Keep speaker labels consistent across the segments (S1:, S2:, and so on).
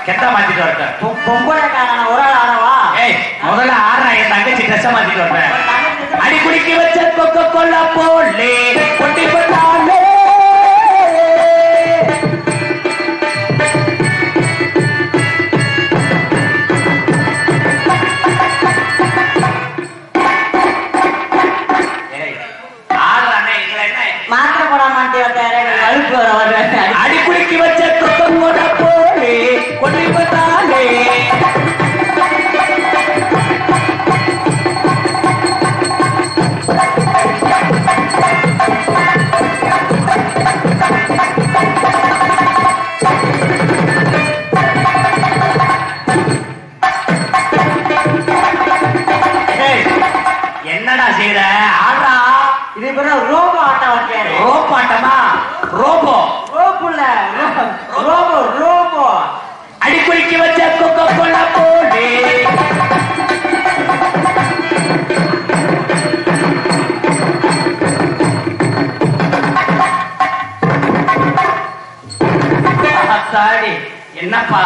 S1: கெட்ட மாத்திட்டு வரட்டும்
S2: பொ- பொம்பளைக்காரன ஒரு ஆள் ஆடவா
S1: ஏய் முதல்ல ஆடுறா என் தங்கச்சி ட்ரெஸ் மாத்திட்டு வரேன் அடி குடிக்க வச்ச கொக்க கொல்ல போலே கொட்டி போட்டாலே ஏய், ஆடுறானே, இதுல என்ன?
S2: மாத்திரை போட மாட்டே வந்தாரு வழுப்பு வர வருவேன்
S1: அடி குடிக்க வச்ச கொக்க கொல்ல போலே கொட்டி போட்டாலே ஏய், என்னடா செய்யற ஆடுறா
S2: இது பேரு ரோபோ ஆட்டம் வச்சாரு
S1: ரோப் ஆட்டமா ரோபோ
S2: ரோப்புல ரோபோ ரோபோ
S1: அடிக்குறிக்கு வச்ச கொக்க கொள்ள போடு அத்தாடி என்னப்பா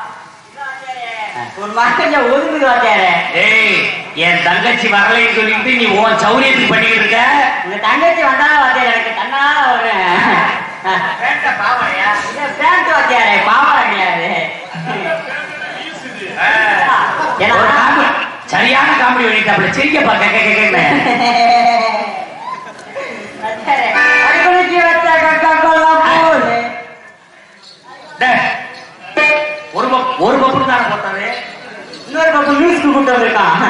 S2: ஒரு மாசம் ஒதுங்குது வச்சாரு
S1: ஏய் என் தங்கச்சி வரலைன்னு சொல்லிட்டு நீ உன் சௌரியத்துக்கு பண்ணிக்கிட்டு இருக்க
S2: உங்க தங்கச்சி வந்தாலும் வச்சாரு எனக்கு தன்னால ஒரு
S1: பாவனையா
S2: பேண்ட் வச்சாரு பாவம் கிடையாது ஏன்னா
S1: ஒரு காமெடி சரியான காமெடி பண்ணிட்டாப்ல சிரிக்கப்பா கேட்க கேட்கன்னு
S2: வச்சாரு. அடிக்குறிச்சி வச்ச கொக்கோ கோலா போடு.
S1: டேய், ஒரு பப் ஒரு பப்பு தானே போட்டது
S2: இன்னொரு பக்கம் நியூஸ்க்கு கூட்டு வந்திருக்கான்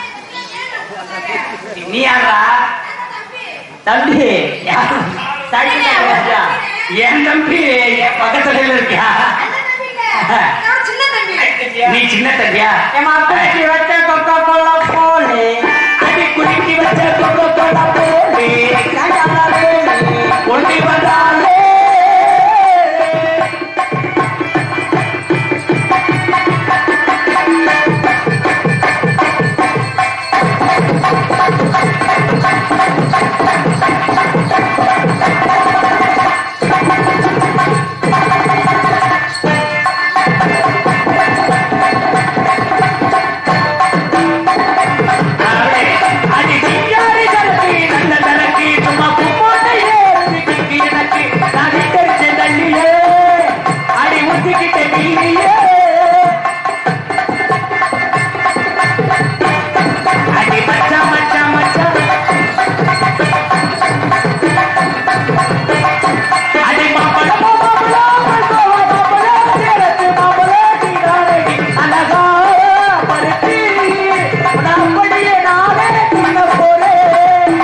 S1: நீ யாரா
S2: தம்பி சைக்கிள் தம்பி வச்சியா?
S1: என் தம்பி என் பக்கத்துல இருக்கியா
S3: நான் சின்ன தம்பி
S1: நீ சின்ன தம்பியா
S2: என் அக்கறைக்கு வச்ச கொக்கோ கோலா போடு.
S1: அடி குடிக்கி வச்ச கொக்கோ கோலா போடு
S2: ஏன்டா வேலு?
S1: கொண்டு வந்தாலே அடே, அடி சிங்காரி கலக்கி, நல்ல கலக்கி, சும்மா கும்போட்டை ஏறுதிக்கு எனக்கு, நான் விட்டடிச்ச தண்ணியே, அடி ஊத்திக்கிட்ட நீயே. அடி மச்சான், மச்சான், மச்சான். அடி மாம்பழம், மாம்பழம், மாம்பழம், மாம்பழம், சேலத்து மாம்பழம், நீதானடி அழகா பருத்தி. உன்னை அப்படியே நானே தின்ன போறேன்.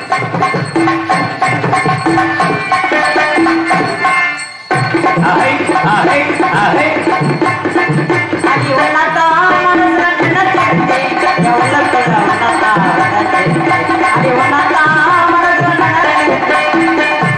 S1: அஹை, அஹை, அஹை.
S2: அடி உன்னத்தான் மனசுல நினைச்சிருந்தேன். என் உள்ளத்துல உன்னத்தான் நினைச்சிருந்தேன். அடி உன்னத்தான் மனசுல நினைச்சிருந்தேன்.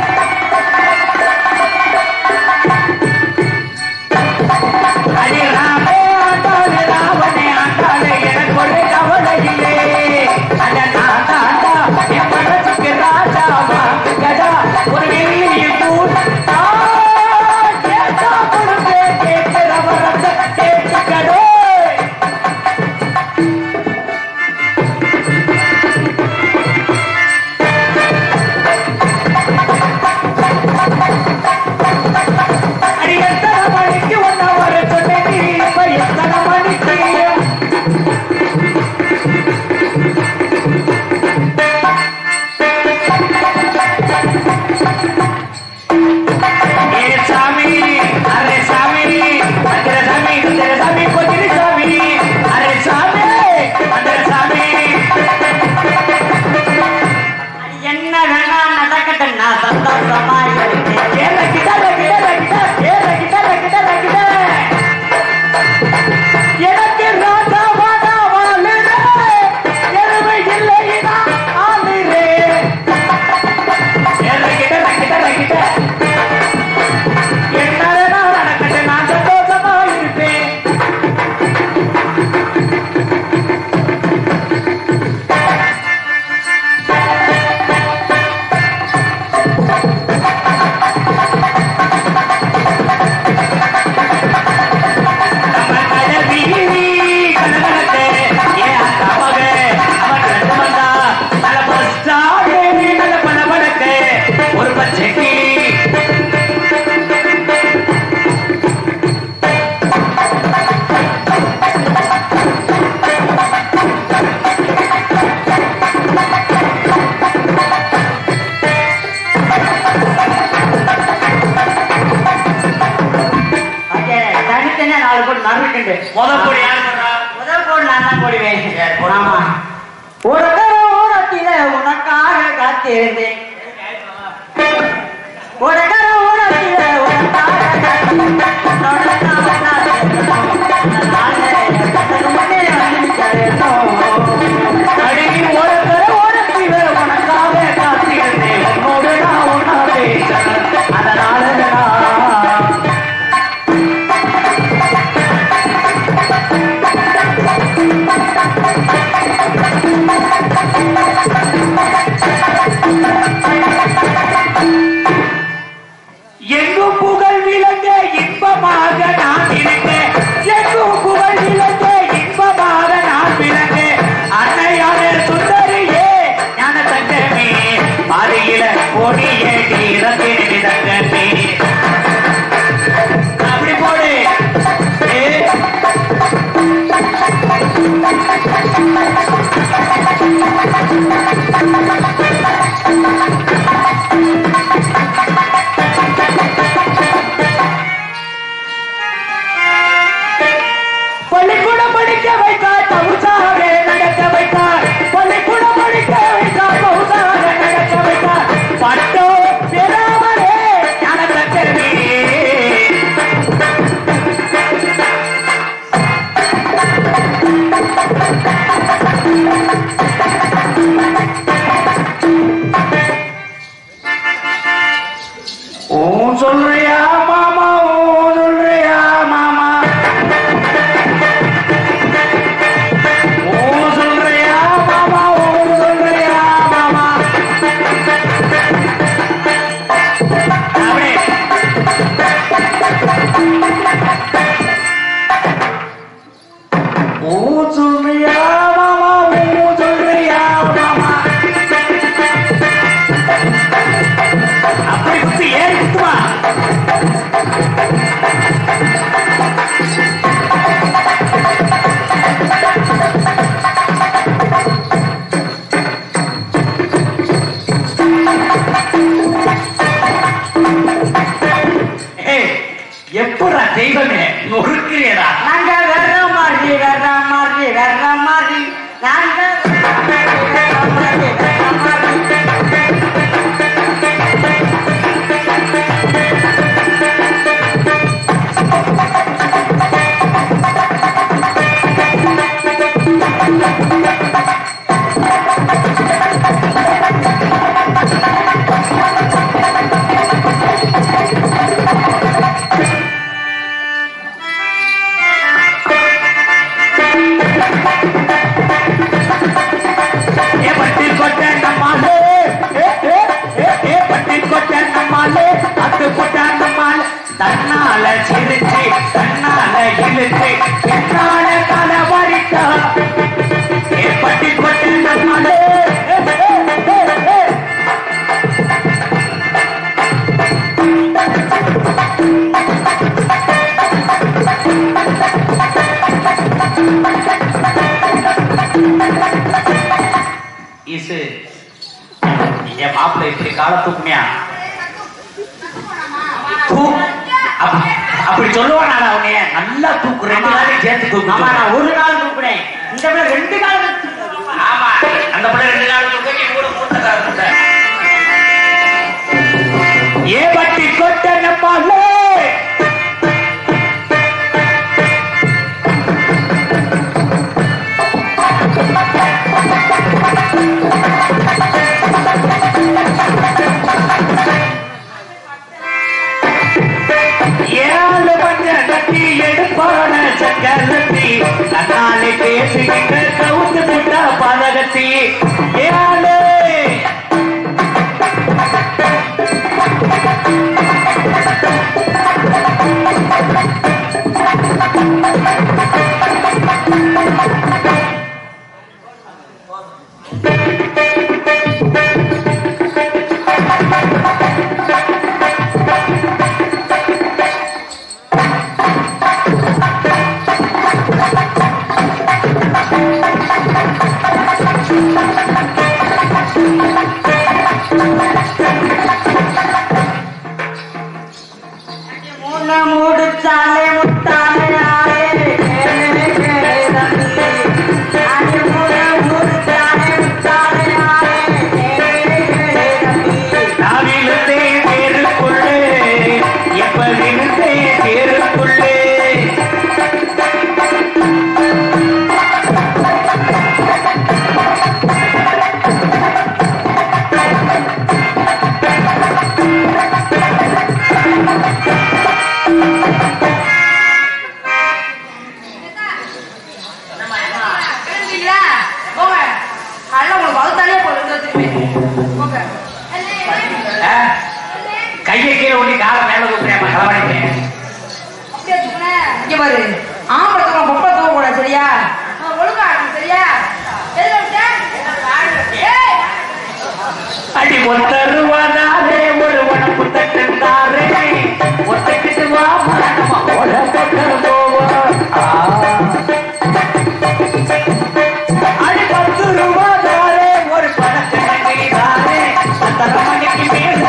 S1: அடி ராமே ஆண்டாளே, ராவணே ஆண்டாளே, எனக்கு ஒரு கவலை இல்லை. அட நான் தாண்டா, என் மனசுக்கு ராஜாவா, கஜா, ஒரு வெள்ளியில் கூட நான் கேட்டா கொடுப்பேன், கேட்கிற வரத்தை கேட்டுக்கடே. அடி எத்தனை மணிக்கு ஒன்ன வர சொன்னேன் நீ, இப்ப எத்தனை மணிக்கு ஏ சாமி அரே சாமி அந்தர சாமி அந்தர சாமி கொஞ்சிரி சாமி அரே சாமி அந்தர சாமி
S2: அடி என்ன வேணா நடக்கட்டும் நான் சந்தோஷமா இருக்கேன்
S1: ஏல கிட்ட கிட்ட கிட்ட ஏல கிட்ட கிட்ட கிட்ட எனக்கு ராஜா வாடா வாழுறே எருமை இல்லைனா ஆளுறே ஏல கிட்ட கிட்ட கிட்ட என்ன வேணா நடக்கட்டும் நான் சந்தோஷமா இருப்பேன் முத போடு யார் போடுறா
S2: முதல் போடு நான் தான் போடுவேன்
S1: சரி, போடு.
S2: ஆமா ஒரு தர ஓரத்தில உனக்காக காத்திருந்தேன் ஒரு தர ஓரத்தில உனக்காக காத்திருந்தேன். உன்னோட நான் காத்திருந்தேன். அதனால என் கண்ணுக்கு முன்னே வந்து சேரணும்.
S1: அடி ஓரத்தர ஓரத்தில உனக்காக காத்திருந்தேன் உன்னோடு நான் ஒன்னா பேசணும் அதனால நான் எங்கும் புகழ் விளங்க இன்பமாக நான் இருக்க எங்கும் புகழ் விளங்க இன்பமாக நான் விளங்க அன்னையான சுந்தரியே ஞான தங்கமே பாதையில கொடியே நீரத்தின் தங்கமே அப்படி போடு ஏ பள்ளிக்கூடம் படிக்க வைத்தார் பகுசாக நடக்க வைத்தார் பள்ளிக்கூடம் படிக்க வைத்தார் பகுசாக நடக்க வைத்தார் பட்டோ பெறாமலே ஞானத்தக்கமே ஓ சொல்றியா மாமா ஓ சொல்றியா மாமா ஓ சொல்றியா மாமா ஓ சொல்றியா மாமா அப்படியே ஓ சொல்றியா மாமா ஓ சொல்றியா மாமா அப்படி குத்து ஏறி குத்துமா ஏய், எப்படிடா தெய்வமே நொறுக்கிறேடா
S2: நாங்க வர்ற மாதிரி வர்ற மாதிரி வர்ற மாதிரி நாங்க வர்ற மாதிரி வர்ற மாதிரி
S1: ஏ பட்டி கொட்ட நம்மாலே ஏ, ஏ, ஏ, ஏ பட்டி கொட்ட நம்மாலே அத்து கொட்ட நம்மாலே தன்னால சிரிச்சு தன்னால இழுத்து என்னால தலை வரித்தா ஏ பட்டி கொட்ட நம்மாலே ஏ, ஏ, ஏ, ஏ. இசு என் மாப்பிள்ளை இப்படி கால தூக்குனியா தூ- அப்ப- அப்படி சொல்லுவானா உன்னைய நல்லா தூக்கு ரெண்டு நாளைக்கு சேர்த்து தூக்கு
S2: ஆமா நான் ஒரு கால் கூப்பிடுறேன் இந்த பிள்ளை ரெண்டு கால்
S1: ஆமா அந்த பிள்ளை ரெண்டு நாள் தூக்கு நீ கூட மூத்த கால ஏ பட்டி கொட்ட நம்மாலே ஏழு மஞ்ச கட்டி எடுப்பான சக்கரத்தி தன்னாலே பேசுகின்ற கவுத்து விட்டா பதகத்தி ஏழு
S3: ஆ
S1: கீழே ஒண்ணி காலை மேல கூப்பிடுறேன் களவாடிக்கு
S3: அப்படியே தூக்குனேன்.
S2: இங்க பாரு ஆம்பளை தூக்கம் பொப்பை தூக்க கூடாது சரியா
S3: அவன் ஒழுங்கா ஆடணும், சரியா எதுல விட்ட? ஏய்,
S1: அடி ஒத்தருவதாரே ஒரு உடம்பு தட்டுந்தாரே ஒத்தக்கிட்டு வா நம்ம ஓட தொட்டு போவோம் ஆ. அடி பத்து ரூபாதாரே ஒரு பணக்கிழங்கை தாரே பத்தரை மணிக்கு மேலே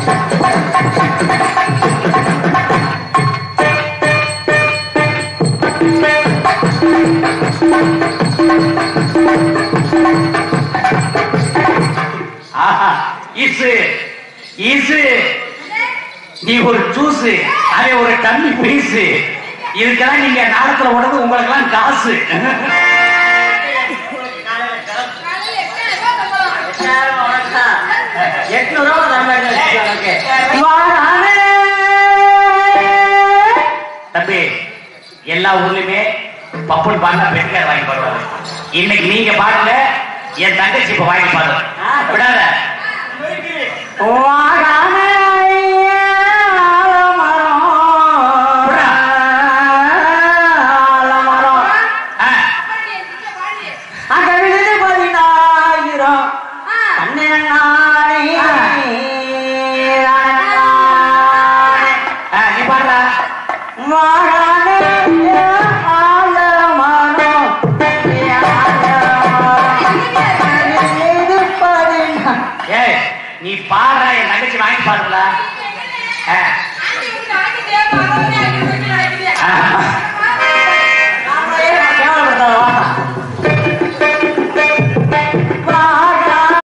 S1: ஆஹா இசு இசு நீ ஒரு ஜூஸ் அவன் ஒரு டம்மி பீஸ் இதுக்கெல்லாம் நீங்க நாடத்துல உடனே உங்களுக்கெல்லாம் காசு
S3: காலையில எத்தனை ரூபா சம்பளம்?
S2: எட்நூறு ரூபா தர மாதிரி உனக்கு
S1: தம்பி எல்லா ஊர்லயுமே பப்புள் பாடினா பெண்கள் வாங்கி பாடுவாங்க இன்னைக்கு நீங்க பாடல என் தங்கச்சி இப்ப வாங்கி பாடு விடாத ஆ,
S3: அப்புறம் நீ எந்திரிச்சு பாடு. ஆ,
S1: ஆ, நீ பாடுடா ஏய் நீ பாடுறா என் தங்கச்சி வாங்கி பாடுறா ஆ